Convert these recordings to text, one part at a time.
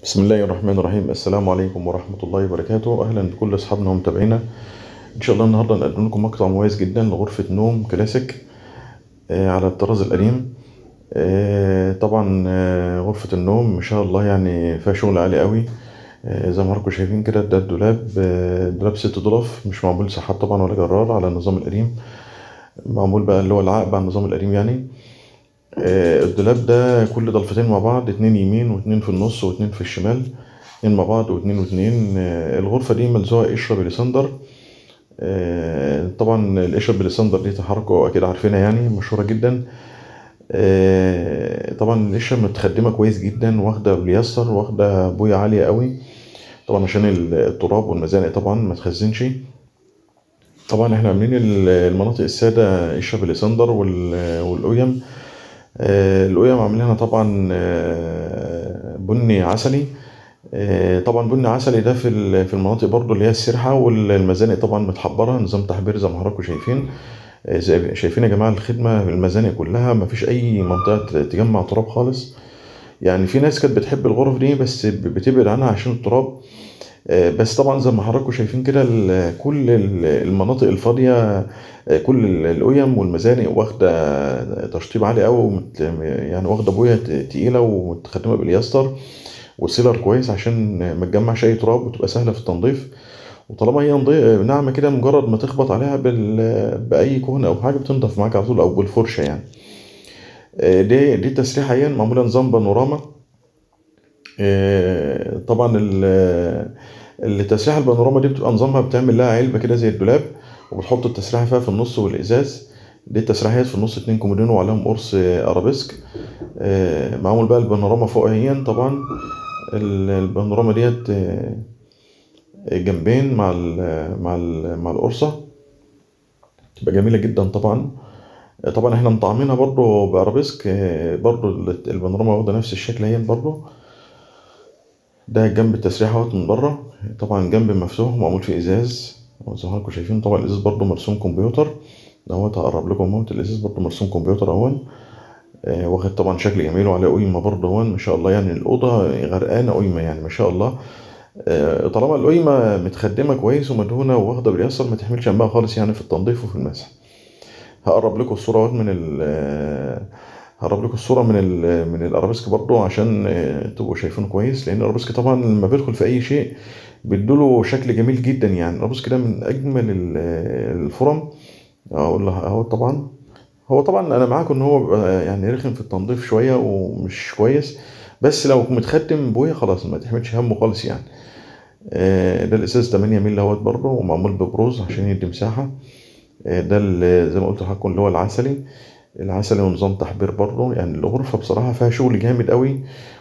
بسم الله الرحمن الرحيم السلام عليكم ورحمة الله وبركاته أهلا بكل أصحابنا ومتابعينا إن شاء الله النهاردة نقدم لكم مقطع مميز جدا لغرفة نوم كلاسيك آه، على الطراز القديم آه، طبعا آه، غرفة النوم ما شاء الله يعني فيها شغل عالي قوي آه، زي ما حضراتكم شايفين كده ده الدولاب آه، دولاب ست ضلف مش معمول سحاب طبعا ولا جرار على النظام القديم معمول بقى اللي هو العقب على النظام القديم يعني آه، الدولاب ده كل ضلفتين مع بعض اتنين يمين واتنين في النص واتنين في الشمال اتنين مع بعض واتنين واتنين آه، الغرفة دي ملزوقة قشرة بليسندر آه، طبعا القشرة بليسندر دي تحركوا أكيد عارفينها يعني مشهورة جدا آه، طبعا القشرة متخدمة كويس جدا واخدة بليستر واخدة بوية عالية قوي طبعا عشان التراب والمزانق طبعا ما تخزنش طبعا احنا عاملين المناطق السادة قشرة بليسندر وال- والقيم آه، القيم عاملينها طبعا آه، بني عسلي آه، طبعا بني عسلي ده في ال- في المناطق برضو اللي هي السرحة والمزانق طبعا متحبرة نظام تحبير زي ما حضراتكم شايفين آه، زي- شايفين يا جماعة الخدمة المزانق كلها مفيش أي منطقة تجمع تراب خالص يعني في ناس كانت بتحب الغرف دي بس ب- بتبعد عنها عشان التراب آه، بس طبعا زي ما حضراتكم شايفين كده ال- كل ال- المناطق الفاضية آه، كل ال- القيم والمزانق واخدة تشطيب عالي قوي ومت- يعني واخدة بوية ت- تقيلة ومتخدمة بالياستر وسيلر كويس عشان ما تجمعش أي تراب وتبقى سهلة في التنظيف وطالما هي نضي- ناعمة كده مجرد ما تخبط عليها بال... بأي كهن أو حاجة بتنضف معاك على طول أو بالفرشة يعني آه، دي دي تسريحة هي معمولة نظام بانوراما آه، طبعا ال- التسريحة البانوراما دي بتبقى نظامها بتعمل لها علبة كده زي الدولاب وبتحط التسريحة فيها في النص والإزاز دي التسريحات في النص اتنين كومودينو وعليهم قرص أرابيسك آه، معمول بقى البانوراما فوق اهيا طبعا ال- البانوراما ديت آه، جنبين مع ال مع ال مع القرصة تبقى جميلة جدا طبعا طبعا احنا مطعمينها برضو بأرابيسك آه، برضو البانوراما واخدة نفس الشكل اهي برضو ده جنب التسريحة اهوت من بره طبعا جنب مفتوح معمول فيه ازاز زي ما حضراتكم شايفين طبعا الازاز برضو مرسوم كمبيوتر دوت هقرب لكم اهوت الازاز برضو مرسوم كمبيوتر اهون آه، واخد طبعا شكل جميل وعليه قيمة برضه هون ما شاء الله يعني الأوضة غرقانة قيمة يعني ما شاء الله آه، طالما القيمة متخدمة كويس ومدهونة واخدة باليسر ما تحملش همها خالص يعني في التنظيف وفي المسح هقرب لكم الصورة اهوت من ال آه، هقرب لكم الصورة من ال من الأرابيسك برضه عشان آه، تبقوا شايفينه كويس لأن الأرابيسك طبعا لما بيدخل في أي شيء بيدوله شكل جميل جدا يعني الأرابيسك ده من أجمل ال- الفرم أقول له أهو طبعا هو طبعا انا معاكم ان هو بيبقى يعني رخم في التنظيف شويه ومش كويس بس لو متخدم بويه خلاص ما تحملش همه خالص يعني آه، ده الازاز 8 مللي اهوت برضه ومعمول ببروز عشان يدي مساحه آه، ده ال- زي ما قلت لحضراتكم اللي هو العسلي العسلي ونظام تحبير برضه يعني الغرفه بصراحه فيها شغل جامد قوي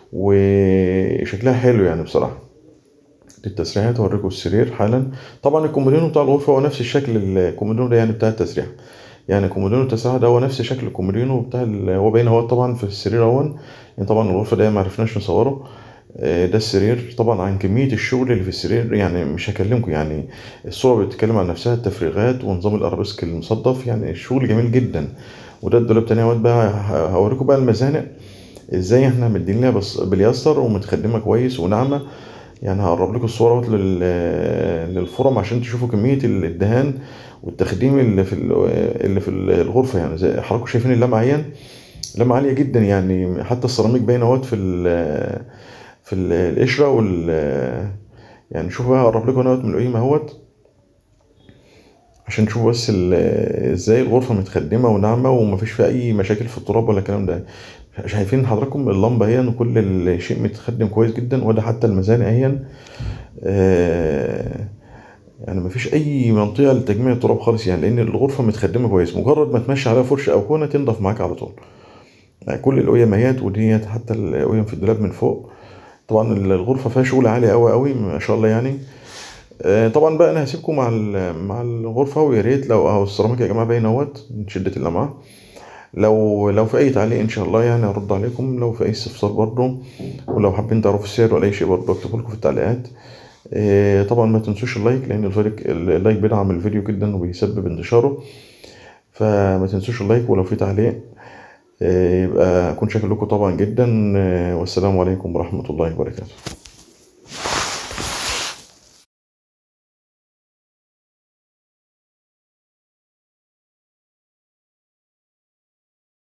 وشكلها حلو يعني بصراحه دي التسريحات هوريكم السرير حالا طبعا الكومودينو بتاع الغرفه هو نفس الشكل الكومودينو ده يعني بتاع التسريح يعني كومودينو التسريح ده هو نفس شكل الكومودينو بتاع ال- هو باين اهو طبعا في السرير اهون يعني طبعا الغرفه ده ما عرفناش نصوره آه، ده السرير طبعا عن كميه الشغل اللي في السرير يعني مش هكلمكم يعني الصوره بتتكلم عن نفسها التفريغات ونظام الارابيسك المصدف يعني الشغل جميل جدا وده الدولاب تاني اهوت بقى ه- هوريكم بقى المزانق ازاي احنا مدين لها بس باليسر ومتخدمه كويس وناعمه يعني هقرب لكم الصورة اهوت لل- للفرم عشان تشوفوا كمية الدهان والتخديم اللي في ال- اللي في الغرفة يعني زي حضراتكم شايفين اللمعة اهي لمعة عالية جدا يعني حتى السيراميك باين اهوت في ال في ال- القشرة وال يعني شوفوا بقى هقرب لكم اهوت من القيمة اهوت عشان تشوفوا بس ال- ازاي الغرفة متخدمة وناعمة ومفيش فيها أي مشاكل في التراب ولا الكلام ده شايفين حضراتكم اللمبة اهي وكل الشيء متخدم كويس جدا وده حتى الميزان اهي آه، يعني مفيش أي منطقة لتجميع التراب خالص يعني لأن الغرفة متخدمة كويس مجرد ما تمشي عليها فرشة أو كونة تنضف معاك على طول يعني كل القيم اهيت وديت حتى القيم في الدولاب من فوق طبعا الغرفة فيها شغل عالي أوي أوي ما شاء الله يعني آه، طبعا بقى انا هسيبكم مع ال- مع الغرفه ويا ريت لو اهو السيراميك يا جماعه باين اهوت من شده اللمعه لو لو في اي تعليق ان شاء الله يعني هرد عليكم لو في اي استفسار برضه ولو حابين تعرفوا السعر ولا اي شيء برضه اكتبوا لكم في التعليقات آه، طبعا ما تنسوش اللايك لان اللايك اللايك بيدعم الفيديو جدا وبيسبب انتشاره فما تنسوش اللايك ولو في تعليق آه، يبقى اكون شاكر لكم طبعا جدا آه، والسلام عليكم ورحمه الله وبركاته